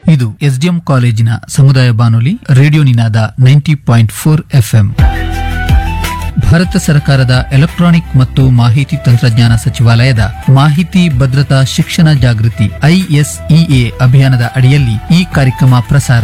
ಇದು ಎಸ್ಡಿಎಂ ಕಾಲೇಜಿನ ಸಮುದಾಯ ಬಾನುಲಿ radio Ninada ninety point four FM ಭಾರತ ಸರ್ಕಾರದ ಎಲೆಕ್ಟ್ರಾನಿಕ್ ಮತ್ತು ಮಾಹಿತಿ ತಂತ್ರಜ್ಞಾನ ಸಚಿವಾಲಯದ ಮಾಹಿತಿ ಭದ್ರತಾ ಶಿಕ್ಷಣ ಜಾಗೃತಿ ಐಎಸ್ಇಎ ಅಭಿಯಾನದ ಅಡಿಯಲ್ಲಿ ಈ ಕಾರ್ಯಕ್ರಮ ಪ್ರಸಾರ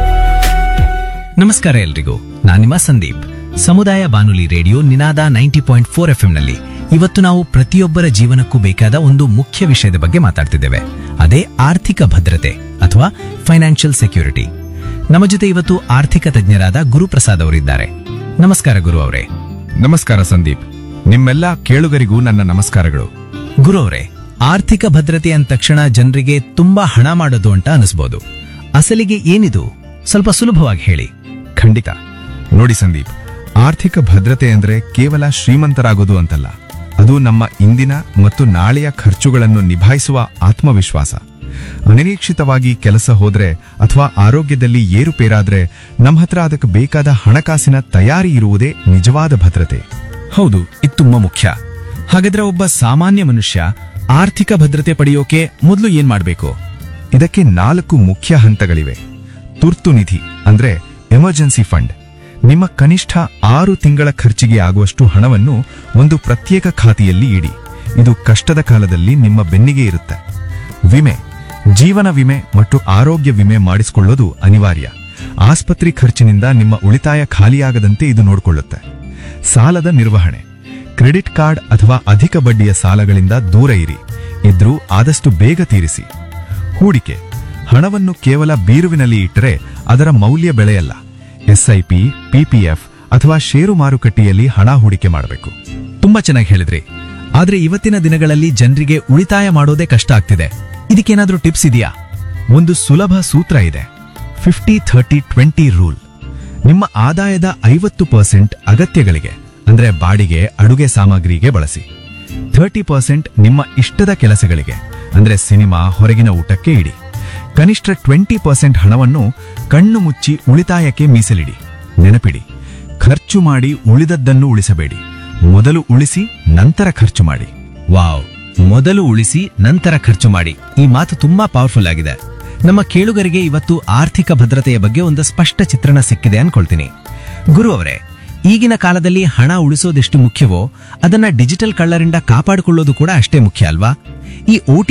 ನಮಸ್ಕಾರ ಎಲ್ರಿಗೂ ನಾನು ನಿಮ್ಮ ಸಂದೀಪ್ ಸಮುದಾಯ ಬಾನುಲಿ radio Ninada ninety point four F ನಲ್ಲಿ ಇವತ್ತು ನಾವು ಪ್ರತಿಯೊಬ್ಬರ ಜೀವನಕ್ಕೂ ಬೇಕಾದ ಒಂದು ಮುಖ್ಯ ವಿಷಯದ ಬಗ್ಗೆ ಮಾತಾಡ್ತಿದ್ದೇವೆ ಅದೇ ಆರ್ಥಿಕ ಭದ್ರತೆ ಅಥವಾ ಫೈನಾನ್ಷಿಯಲ್ ಸೆಕ್ಯೂರಿಟಿ ನಮ್ಮ ಜೊತೆ ಇವತ್ತು ಆರ್ಥಿಕ ತಜ್ಞರಾದ ಗುರುಪ್ರಸಾದ್ ಅವರಿದ್ದಾರೆ ನಮಸ್ಕಾರ ಗುರು ಅವರೇ ನಮಸ್ಕಾರ ಸಂದೀಪ್ ನಿಮ್ಮೆಲ್ಲ ಕೇಳುಗರಿಗೂ ನನ್ನ ನಮಸ್ಕಾರಗಳು ಗುರು ಅವರೇ ಆರ್ಥಿಕ ಭದ್ರತೆ ಅಂದ ತಕ್ಷಣ ಜನರಿಗೆ ತುಂಬಾ ಹಣ ಮಾಡೋದು ಅಂತ ಅನಿಸ್ಬೋದು ಅಸಲಿಗೆ ಏನಿದು ಸ್ವಲ್ಪ ಸುಲಭವಾಗಿ ಹೇಳಿ ಖಂಡಿತ ನೋಡಿ ಸಂದೀಪ್ ಆರ್ಥಿಕ ಭದ್ರತೆ ಅಂದ್ರೆ ಕೇವಲ ಶ್ರೀಮಂತರಾಗೋದು ಅಂತಲ್ಲ ಅದು ನಮ್ಮ ಇಂದಿನ ಮತ್ತು ನಾಳೆಯ ಖರ್ಚುಗಳನ್ನು ನಿಭಾಯಿಸುವ ಆತ್ಮವಿಶ್ವಾಸ ಅನಿರೀಕ್ಷಿತವಾಗಿ ಕೆಲಸ ಹೋದ್ರೆ ಅಥವಾ ಆರೋಗ್ಯದಲ್ಲಿ ಏರುಪೇರಾದ್ರೆ ನಮ್ಮ ಹತ್ರ ಅದಕ್ಕೆ ಬೇಕಾದ ಹಣಕಾಸಿನ ತಯಾರಿ ಇರುವುದೇ ನಿಜವಾದ ಭದ್ರತೆ ಹೌದು ಇದು ತುಂಬಾ ಮುಖ್ಯ ಹಾಗಾದ್ರೆ ಒಬ್ಬ ಸಾಮಾನ್ಯ ಮನುಷ್ಯ ಆರ್ಥಿಕ ಭದ್ರತೆ ಪಡೆಯೋಕೆ ಮೊದಲು ಏನ್ ಮಾಡ್ಬೇಕು ಇದಕ್ಕೆ ನಾಲ್ಕು ಮುಖ್ಯ ಹಂತಗಳಿವೆ ತುರ್ತು ನಿಧಿ ಅಂದ್ರೆ ಎಮರ್ಜೆನ್ಸಿ ಫಂಡ್ ನಿಮ್ಮ ಕನಿಷ್ಠ ಆರು ತಿಂಗಳ ಖರ್ಚಿಗೆ ಆಗುವಷ್ಟು ಹಣವನ್ನು ಒಂದು ಪ್ರತ್ಯೇಕ ಖಾತೆಯಲ್ಲಿ ಇಡಿ ಇದು ಕಷ್ಟದ ಕಾಲದಲ್ಲಿ ನಿಮ್ಮ ಬೆನ್ನಿಗೆ ಇರುತ್ತೆ ವಿಮೆ ಜೀವನ ವಿಮೆ ಮತ್ತು ಆರೋಗ್ಯ ವಿಮೆ ಮಾಡಿಸಿಕೊಳ್ಳೋದು ಅನಿವಾರ್ಯ ಆಸ್ಪತ್ರೆ ಖರ್ಚಿನಿಂದ ನಿಮ್ಮ ಉಳಿತಾಯ ಖಾಲಿಯಾಗದಂತೆ ಇದು ನೋಡಿಕೊಳ್ಳುತ್ತೆ ಸಾಲದ ನಿರ್ವಹಣೆ ಕ್ರೆಡಿಟ್ ಕಾರ್ಡ್ ಅಥವಾ ಅಧಿಕ ಬಡ್ಡಿಯ ಸಾಲಗಳಿಂದ ದೂರ ಇರಿ ಇದ್ರೂ ಆದಷ್ಟು ಬೇಗ ತೀರಿಸಿ ಹೂಡಿಕೆ ಹಣವನ್ನು ಕೇವಲ ಬೀರುವಿನಲ್ಲಿ ಇಟ್ಟರೆ ಅದರ ಮೌಲ್ಯ ಬೆಳೆಯಲ್ಲ ಎಸ್ಐಪಿ ಪಿಪಿಎಫ್ ಅಥವಾ ಷೇರು ಮಾರುಕಟ್ಟೆಯಲ್ಲಿ ಹಣ ಹೂಡಿಕೆ ಮಾಡಬೇಕು ತುಂಬಾ ಚೆನ್ನಾಗಿ ಹೇಳಿದ್ರಿ ಆದ್ರೆ ಇವತ್ತಿನ ದಿನಗಳಲ್ಲಿ ಜನರಿಗೆ ಉಳಿತಾಯ ಮಾಡೋದೇ ಕಷ್ಟ ಆಗ್ತಿದೆ ಇದಕ್ಕೇನಾದ್ರೂ ಟಿಪ್ಸ್ ಇದೆಯಾ ಒಂದು ಸುಲಭ ಸೂತ್ರ ಇದೆ ಫಿಫ್ಟಿ ಥರ್ಟಿ ಟ್ವೆಂಟಿ ರೂಲ್ ನಿಮ್ಮ ಆದಾಯದ ಐವತ್ತು ಪರ್ಸೆಂಟ್ ಅಗತ್ಯಗಳಿಗೆ ಅಂದ್ರೆ ಬಾಡಿಗೆ ಅಡುಗೆ ಸಾಮಗ್ರಿಗೆ ಬಳಸಿ ಥರ್ಟಿ ಪರ್ಸೆಂಟ್ ನಿಮ್ಮ ಇಷ್ಟದ ಕೆಲಸಗಳಿಗೆ ಅಂದ್ರೆ ಸಿನಿಮಾ ಹೊರಗಿನ ಊಟಕ್ಕೆ ಇಡಿ ಕನಿಷ್ಠ ಟ್ವೆಂಟಿ ಪರ್ಸೆಂಟ್ ಹಣವನ್ನು ಕಣ್ಣು ಮುಚ್ಚಿ ಉಳಿತಾಯಕ್ಕೆ ಮೀಸಲಿಡಿ ನೆನಪಿಡಿ ಖರ್ಚು ಮಾಡಿ ಉಳಿದದ್ದನ್ನು ಉಳಿಸಬೇಡಿ ಮೊದಲು ಉಳಿಸಿ ನಂತರ ಖರ್ಚು ಮಾಡಿ ವಾವ್ ಮೊದಲು ಉಳಿಸಿ ನಂತರ ಖರ್ಚು ಮಾಡಿ ಈ ಮಾತು ತುಂಬಾ ಪವರ್ಫುಲ್ ಆಗಿದೆ ನಮ್ಮ ಕೇಳುಗರಿಗೆ ಇವತ್ತು ಆರ್ಥಿಕ ಭದ್ರತೆಯ ಬಗ್ಗೆ ಒಂದು ಸ್ಪಷ್ಟ ಚಿತ್ರಣ ಸಿಕ್ಕಿದೆ ಅನ್ಕೊಳ್ತೀನಿ ಗುರು ಅವರೇ ಈಗಿನ ಕಾಲದಲ್ಲಿ ಹಣ ಉಳಿಸೋದೆಷ್ಟು ಮುಖ್ಯವೋ ಅದನ್ನ ಡಿಜಿಟಲ್ ಕಳ್ಳರಿಂದ ಕಾಪಾಡಿಕೊಳ್ಳೋದು ಕೂಡ ಅಷ್ಟೇ ಮುಖ್ಯ ಅಲ್ವಾ ಈ